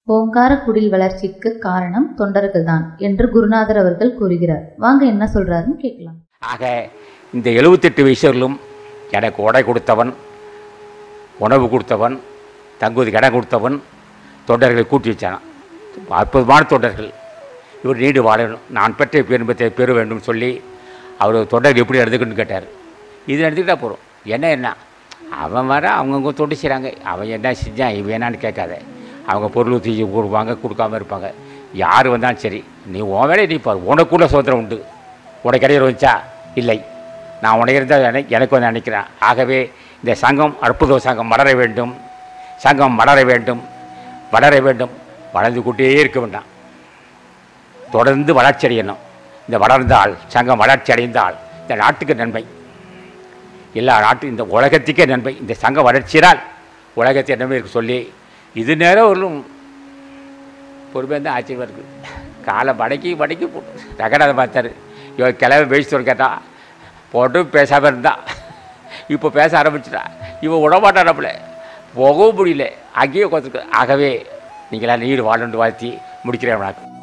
ஓங்கார குடில் வளர்ச்சிக்கு காரணம் தொண்டர்கள்தான் என்று குருநாதர் அவர்கள் கூறுகிறார் வாங்க என்ன சொல்றாருன்னு கேட்கலாம் ஆக இந்த எழுபத்தெட்டு வயசுகளும் எனக்கு உடை கொடுத்தவன் உணவு கொடுத்தவன் தங்குவதுக்கு இடம் கொடுத்தவன் தொண்டர்களை கூட்டி வச்சான் அற்புதமான தொண்டர்கள் இவர் நீடு வாழணும் நான் பெற்ற பெரும்பத்தை பெற வேண்டும் சொல்லி அவர் தொண்டர்கள் எப்படி நடந்துக்கணும்னு கேட்டார் இது நடந்துக்கிட்டா போகிறோம் என்ன என்ன அவன் வர அவங்கவுங்க தொண்டு செய்கிறாங்க அவன் என்ன செஞ்சான் இவன் என்னான்னு கேட்காத அவங்க பொருள் தீ கொடுப்பாங்க கொடுக்காம இருப்பாங்க யார் வந்தாலும் சரி நீ உன் வேலையை நீ பாரு உனக்குள்ள சுதந்திரம் உண்டு உனக்கு இடையூறு வந்துச்சா இல்லை நான் உனக்கு இருந்தால் என- எனக்கு வந்து நினைக்கிறேன் ஆகவே இந்த சங்கம் அற்புத சங்கம் வளர வேண்டும் சங்கம் வளர வேண்டும் வளர வேண்டும் வளர்ந்து கொண்டே இருக்க வேண்டாம் தொடர்ந்து வளர்ச்சி அடையணும் இந்த வளர்ந்தால் சங்கம் வளர்ச்சி அடைந்தால் இந்த நாட்டுக்கு நன்மை எல்லா நாட்டு இந்த உலகத்துக்கே நன்மை இந்த சங்க வளர்ச்சியால் உலகத்தை நன்மை இருக்கு சொல்லி இது நேரம் ஒரு பொறுமையாக தான் ஆச்சரியமாக இருக்குது காலை வடக்கி வடக்கி போட்டு ரகடாத பார்த்தாரு இவன் கிளம்பி பேசிட்டு கேட்டா போட்டு பேசாமல் இருந்தா இப்போ பேச ஆரம்பிச்சிட்டா இவன் விடமாட்டானப்பில் போகவும் முடியல அங்கேயே உட்காந்துருக்கு ஆகவே நீங்களாம் நீர் வாழண்டு வாழ்த்தி முடிக்கிறேன் வணக்கம்